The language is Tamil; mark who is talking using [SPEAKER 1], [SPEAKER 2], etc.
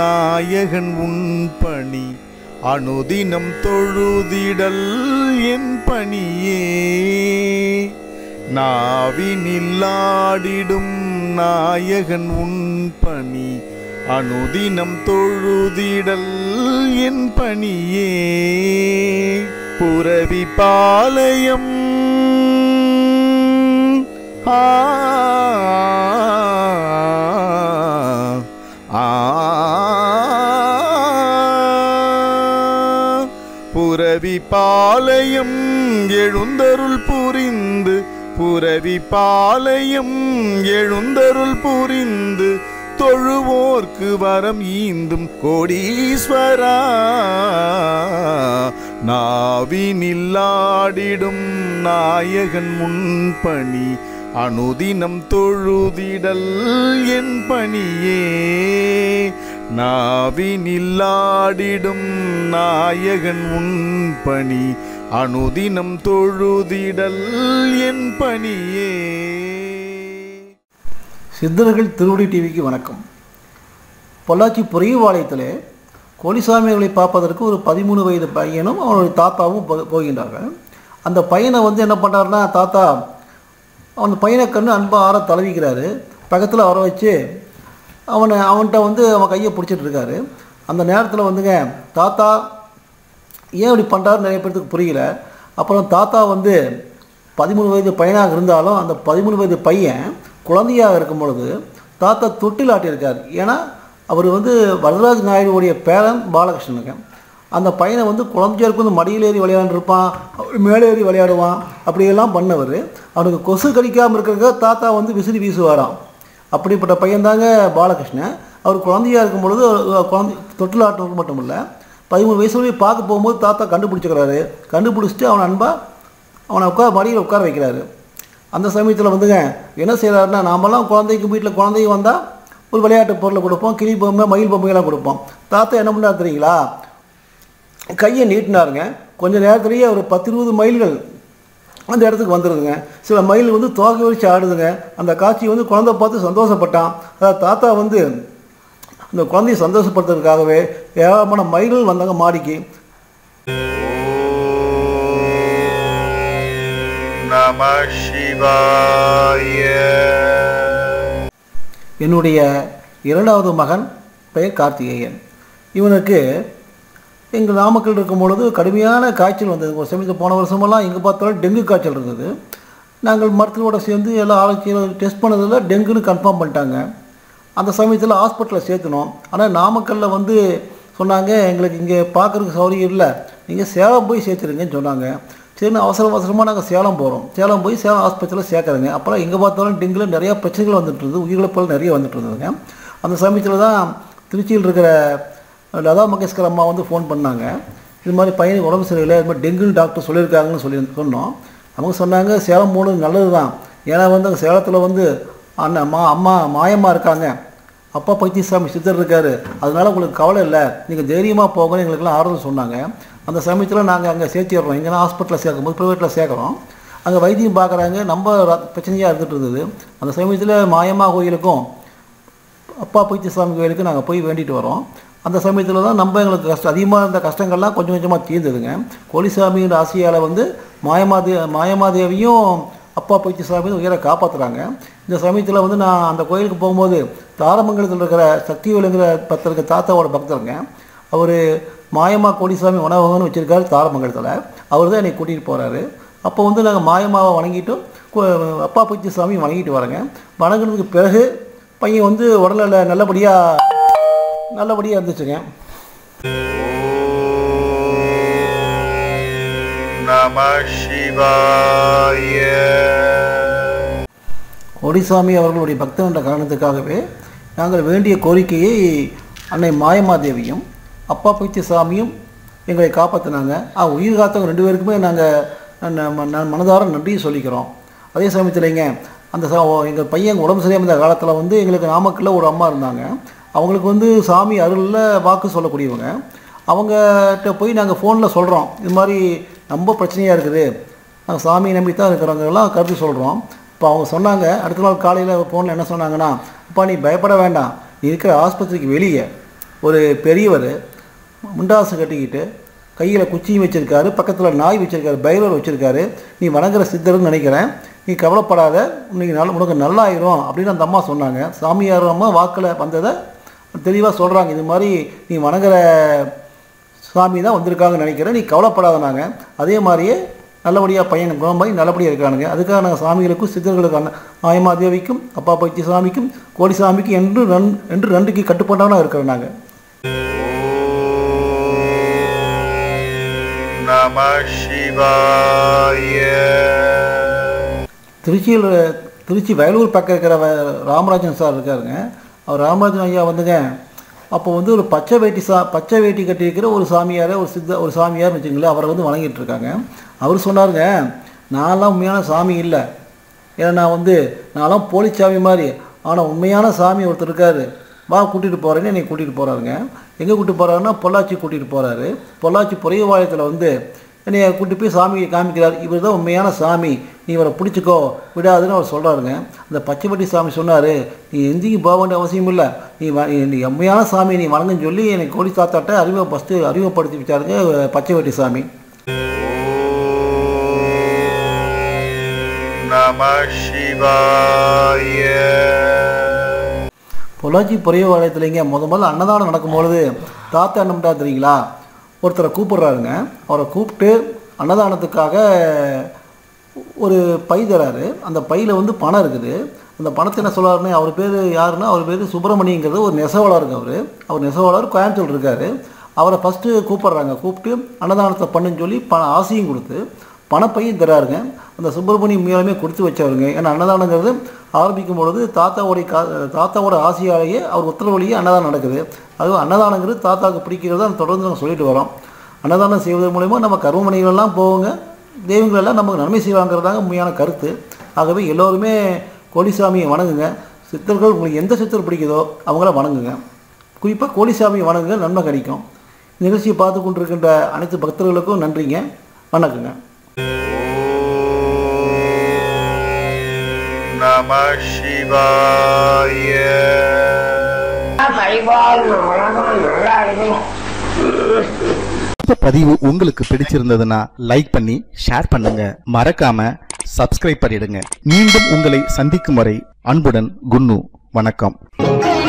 [SPEAKER 1] நாயகன் உன் பணி அனுதினம் தொழுதிடல் என் பணியே நாவினில்லாடிடும் நாயகன் உன் பணி அனுதினம் தொழுதிடல் என் பணியே புரவி பாளையம் ஆ ஆ புரவி பாளையம் எழுந்தருள் புரிந்து புரவி பாளையம் எழுந்தருள் புரிந்து தொழுவோர்க்கு வரம் ஈந்தும் கோடீஸ்வரா நாவினில்லாடிடும் நாயகன் முன்பணி அனுதினம் தொழுதிடல் என் பணியே நாவினில்லாடிடும் நாயகன் உன் பணி அனுதினம் தொழுதிடல் என் பணியே
[SPEAKER 2] சித்தர்கள் திருவடி டிவிக்கு வணக்கம் பொள்ளாச்சி பொறியவாளையத்தில் கோலிசாமி அவர்களை பார்ப்பதற்கு ஒரு பதிமூணு வயது பையனும் அவனுடைய தாத்தாவும் போ- போகின்றார்கள் அந்த பையனை வந்து என்ன பண்ணுறாருன்னா தாத்தா அவன் பையனை கண்டு அன்பாக ஆற தழுவிக்கிறாரு பக்கத்தில் வர வச்சு அவனை அவன்கிட்ட வந்து அவன் கையை பிடிச்சிட்டு இருக்காரு அந்த நேரத்தில் வந்துங்க தாத்தா ஏன் இப்படி பண்ணுறாரு நிறைய பேர்த்துக்கு புரியல அப்புறம் தாத்தா வந்து பதிமூணு வயது பையனாக இருந்தாலும் அந்த பதிமூணு வயது பையன் குழந்தையாக இருக்கும் பொழுது தாத்தா தொட்டில் ஆட்டியிருக்கார் ஏன்னா அவர் வந்து வரதராஜ் நாயுடுவுடைய பேரன் பாலகிருஷ்ணனுங்க அந்த பையனை வந்து குழந்தையா இருக்கும் வந்து மடியில் ஏறி விளையாண்டுருப்பான் அவர் மேலே ஏறி விளையாடுவான் அப்படியெல்லாம் பண்ணவர் அவனுக்கு கொசு கடிக்காமல் இருக்கிறதுக்காக தாத்தா வந்து விசிறி வீசுவாராம் அப்படிப்பட்ட பையன்தாங்க பாலகிருஷ்ணன் அவர் குழந்தையா இருக்கும் பொழுது அஹ், குழந்தை தொட்டில் ஆட்டுறது மட்டும் இல்லை பதிமூணு வயசு வரையும் பார்க்க போகும்போது தாத்தா கண்டுபிடிச்சிக்கிறாரு கண்டுபிடிச்சிட்டு அவன் அன்பா அவனை உட்கார மடியில் உட்கார வைக்கிறாரு அந்த சமயத்தில் வந்துங்க என்ன செய்கிறாருன்னா நாமெல்லாம் குழந்தைக்கு வீட்டில் குழந்தைங்க வந்தால் ஒரு விளையாட்டு பொருளை கொடுப்போம் கிளி பொம்மை மயில் பொம்மையெல்லாம் கொடுப்போம் தாத்தா என்ன பண்ணார் தெரியுங்களா கையை நீட்டினாருங்க கொஞ்ச நேரத்துலேயே ஒரு பத்து இருபது மைல்கள் அந்த இடத்துக்கு வந்துடுதுங்க சில மயில் வந்து தோகை வச்சு ஆடுதுங்க அந்த காட்சி வந்து குழந்தை பார்த்து சந்தோஷப்பட்டான் அதாவது தாத்தா வந்து அந்த குழந்தையை சந்தோஷப்படுத்துறதுக்காகவே ஏராளமான மயில்கள் வந்தாங்க மாடிக்கு
[SPEAKER 1] நம சிவாய
[SPEAKER 2] என்னுடைய இரண்டாவது மகன் பெயர் கார்த்திகேயன் இவனுக்கு எங்கள் நாமக்கல் இருக்கும் பொழுது கடுமையான காய்ச்சல் வந்தது ஒரு சமயத்தில் போன வருஷமெல்லாம் எங்கே பார்த்தாலும் டெங்கு காய்ச்சல் இருந்தது நாங்கள் மருத்துவோட சேர்ந்து எல்லா ஆராய்ச்சியில் டெஸ்ட் பண்ணதில் டெங்குன்னு கன்ஃபார்ம் பண்ணிட்டாங்க அந்த சமயத்தில் ஹாஸ்பிட்டலில் சேர்த்துனோம் ஆனால் நாமக்கல்லில் வந்து சொன்னாங்க எங்களுக்கு இங்கே பார்க்குறதுக்கு சௌகரியம் இல்லை நீங்கள் சேலம் போய் சேர்த்துருங்கன்னு சொன்னாங்க சரின்னு அவசர அவசரமாக நாங்கள் சேலம் போகிறோம் சேலம் போய் சேலம் ஆஸ்பத்திரியில் சேர்க்குறேங்க அப்புறம் எங்கே பார்த்தாலும் டெங்குல நிறையா பிரச்சனைகள் வந்துட்டு இருந்தது உயிரிழப்புகள் நிறைய வந்துட்டு இருந்ததுங்க அந்த சமயத்தில் தான் திருச்சியில் இருக்கிற லதா மங்கேஷ்கர் அம்மா வந்து ஃபோன் பண்ணாங்க இது மாதிரி பையனுக்கு உடம்பு சரியில்லை இது மாதிரி டெங்குன்னு டாக்டர் சொல்லியிருக்காங்கன்னு சொல்லி சொன்னோம் அவங்க சொன்னாங்க சேலம் போனது நல்லது தான் ஏன்னா வந்து அங்கே சேலத்தில் வந்து அண்ணன் மா அம்மா மாயம்மா இருக்காங்க அப்பா பைத்தியசாமி சித்தர் இருக்காரு அதனால உங்களுக்கு கவலை இல்லை நீங்கள் தைரியமாக போகணும் எங்களுக்கெல்லாம் ஆறுதல் சொன்னாங்க அந்த சமயத்தில் நாங்கள் அங்கே சேர்த்திடுறோம் எங்கன்னா ஹாஸ்பிட்டலில் சேர்க்கும்போது ப்ரைவேட்டில் சேர்க்குறோம் அங்கே வைத்தியம் பார்க்குறாங்க நம்ம ர- பிரச்சனையாக இருந்துட்டு இருந்தது அந்த சமயத்தில் மாயம்மா கோயிலுக்கும் அப்பா பைத்தியசாமி கோயிலுக்கு நாங்கள் போய் வேண்டிட்டு வரோம் அந்த சமயத்தில் தான் நம்ம எங்களுக்கு கஷ்டம் அதிகமாக இருந்த கஷ்டங்கள்லாம் கொஞ்சம் கொஞ்சமாக தீர்ந்ததுங்க கோலிசாமியின் ஆசையால் வந்து மாயமாதே மாயமாதேவியும் அப்பா பைத்தியசாமியும் உயிரை காப்பாற்றுறாங்க இந்த சமயத்தில் வந்து நான் அந்த கோயிலுக்கு போகும்போது தாரமங்கலத்தில் இருக்கிற சக்தி விலங்குற பத்திரிக்க தாத்தாவோட பக்தருங்க அவர் மாயம்மா கோடிசாமி உணவகம்னு வச்சுருக்காரு தாரமங்கலத்தில் அவர் தான் என்னை கூட்டிகிட்டு போகிறாரு அப்போ வந்து நாங்கள் மாயம்மாவை வணங்கிட்டும் கு- அப்பா பைத்தியசாமி வணங்கிட்டு வரோங்க வணங்கினதுக்கு பிறகு பையன் வந்து உடலில் நல்லபடியாக நல்லபடியாக இருந்துச்சுங்க
[SPEAKER 1] நம சிவாய
[SPEAKER 2] ஒடிசாமி அவர்களுடைய பக்தன் என்ற காரணத்துக்காகவே நாங்கள் வேண்டிய கோரிக்கையை அன்னை மாயமாதேவியும் அப்பா பைத்தியசாமியும் எங்களை காப்பாற்றினாங்க ஆ உயிர் காத்தவங்க ரெண்டு பேருக்குமே நாங்கள் நான் மனதார நன்றி சொல்லிக்கிறோம் அதே சமயத்தில்ங்க அந்த எங்கள் பையன் உடம்பு சரியாக இருந்த காலத்தில் வந்து எங்களுக்கு நாமக்கல்ல ஒரு அம்மா இருந்தாங்க அவங்களுக்கு வந்து சாமி அருளில் வாக்கு சொல்லக்கூடியவங்க அவங்ககிட்ட போய் நாங்கள் ஃபோனில் சொல்கிறோம் இது மாதிரி ரொம்ப பிரச்சனையாக இருக்குது நாங்கள் சாமியை நம்பி தான் இருக்கிறவங்கெல்லாம் கருத்து சொல்கிறோம் இப்போ அவங்க சொன்னாங்க அடுத்த நாள் காலையில் ஃபோனில் என்ன சொன்னாங்கன்னா அப்பா நீ பயப்பட வேண்டாம் நீ இருக்கிற ஆஸ்பத்திரிக்கு வெளியே ஒரு பெரியவர் முண்டாசு கட்டிக்கிட்டு கையில் குச்சியும் வச்சுருக்காரு பக்கத்தில் நாய் வச்சுருக்காரு பைரவர் வச்சுருக்காரு நீ வணங்குற சித்தர்னு நினைக்கிறேன் நீ கவலைப்படாத இன்னைக்கு நல்ல உனக்கு நல்லாயிரும் அப்படின்னு அந்த அம்மா சொன்னாங்க சாமியார் அம்மா வாக்கில் வந்ததை தெளிவாக சொல்கிறாங்க இது மாதிரி நீ வணங்குற சாமி தான் வந்திருக்காங்கன்னு நினைக்கிறேன் நீ கவலைப்படாத நாங்கள் அதே மாதிரியே நல்லபடியாக பையன் குணமாகி நல்லபடியாக இருக்கானுங்க அதுக்காக நாங்கள் சாமிகளுக்கும் சித்தர்களுக்கான மாயமாதேவிக்கும் அப்பா பைத்தி சாமிக்கும் கோடி சாமிக்கும் என்று ரன் என்று ரெண்டுக்கு கட்டுப்பட்டவனாக இருக்கிறோம் நாங்கள்
[SPEAKER 1] நம சிவாய
[SPEAKER 2] திருச்சியில் திருச்சி வயலூர் பக்கம் இருக்கிற வ- ராமராஜன் சார் இருக்காருங்க அவர் ராமராஜன் ஐயா வந்துங்க அப்போ வந்து ஒரு பச்சை வேட்டி சா பச்சை வேட்டி கட்டியிருக்கிற ஒரு சாமியாரை ஒரு சித்த ஒரு சாமியார்னு வச்சுங்களேன் அவரை வந்து வணங்கிட்டு இருக்காங்க அவர் சொன்னாருங்க நான்லாம் உண்மையான சாமி இல்லை ஏன்னா நான் வந்து நான்லாம் போலி சாமி மாதிரி ஆனால் உண்மையான சாமி ஒருத்தர் இருக்காரு வா கூட்டிகிட்டு போகிறேன்னு என்னை கூட்டிகிட்டு போகிறாருங்க எங்கே கூட்டிட்டு போகிறாருன்னா பொள்ளாச்சி கூட்டிகிட்டு போகிறாரு பொள்ளாச்சி புறையவாயத்தில் வந்து என்னைய கூட்டி போய் சாமியை காமிக்கிறார் இவர் தான் உண்மையான சாமி நீ இவரை பிடிச்சிக்கோ விடாதுன்னு அவர் சொல்கிறாருங்க அந்த பச்சைப்பட்டி சாமி சொன்னார் நீ எங்கேயும் போக வேண்டிய அவசியம் இல்லை நீ வ- நீ உண்மையான சாமி நீ வணங்குன்னு சொல்லி எனக்கு கோழி தாத்தாட்ட அறிமுக ஃபஸ்ட்டு அறிமுகப்படுத்தி வச்சாருங்க பச்சைப்பட்டி சாமி
[SPEAKER 1] நம சிவாய
[SPEAKER 2] பொள்ளாச்சி புறையவாளையத்துலேங்க முத முதல்ல அன்னதானம் நடக்கும்பொழுது தாத்தா என்ன பண்ணுறா தெரியுங்களா ஒருத்தரை கூப்பிடுறாருங்க அவரை கூப்பிட்டு அன்னதானத்துக்காக ஒரு பை தராரு அந்த பையில் வந்து பணம் இருக்குது அந்த பணத்தை என்ன சொல்கிறாருன்னு அவர் பேர் யாருன்னா அவர் பேர் சுப்பிரமணியங்கிறது ஒரு நெசவாளருங்க அவர் அவர் நெசவாளர் கோயம்புத்தூர் இருக்கார் அவரை ஃபஸ்ட்டு கூப்பிட்றாங்க கூப்பிட்டு அன்னதானத்தை பண்ணுன்னு சொல்லி பண ஆசையும் கொடுத்து பணப்பையும் தராருங்க அந்த சுப்பிரமணியம் உண்மையாலுமே கொடுத்து வச்சவருங்க ஏன்னா அன்னதானங்கிறது ஆரம்பிக்கும் பொழுது தாத்தாவுடைய கா தாத்தாவோட ஆசையாலேயே அவர் உத்தரவழியே அன்னதானம் நடக்குது அதுவும் அன்னதானங்கிறது தாத்தாவுக்கு பிடிக்கிறது தான் தொடர்ந்து நாங்கள் சொல்லிட்டு வரோம் அன்னதானம் செய்வதன் மூலயமா நம்ம கருமணிகள்லாம் போவோங்க தெய்வங்கள் எல்லாம் நமக்கு நன்மை செய்வாங்கிறதாங்க உண்மையான கருத்து ஆகவே எல்லோருமே கோழிசாமியை வணங்குங்க சித்தர்கள் உங்களுக்கு எந்த சித்தர் பிடிக்குதோ அவங்கள வணங்குங்க குறிப்பாக கோழிசாமியை வணங்குங்க நன்மை கிடைக்கும் இந்த நிகழ்ச்சியை பார்த்து கொண்டிருக்கின்ற அனைத்து பக்தர்களுக்கும் நன்றிங்க வணக்கங்க
[SPEAKER 1] நம சிவாய
[SPEAKER 3] பரிபாலன உலகம் நல்லா இருக்கணும்
[SPEAKER 4] இந்த பதிவு உங்களுக்கு பிடிச்சிருந்ததுன்னா லைக் பண்ணி ஷேர் பண்ணுங்க மறக்காம சப்ஸ்கிரைப் பண்ணிடுங்க மீண்டும் உங்களை சந்திக்கும் வரை அன்புடன் குன்னு வணக்கம்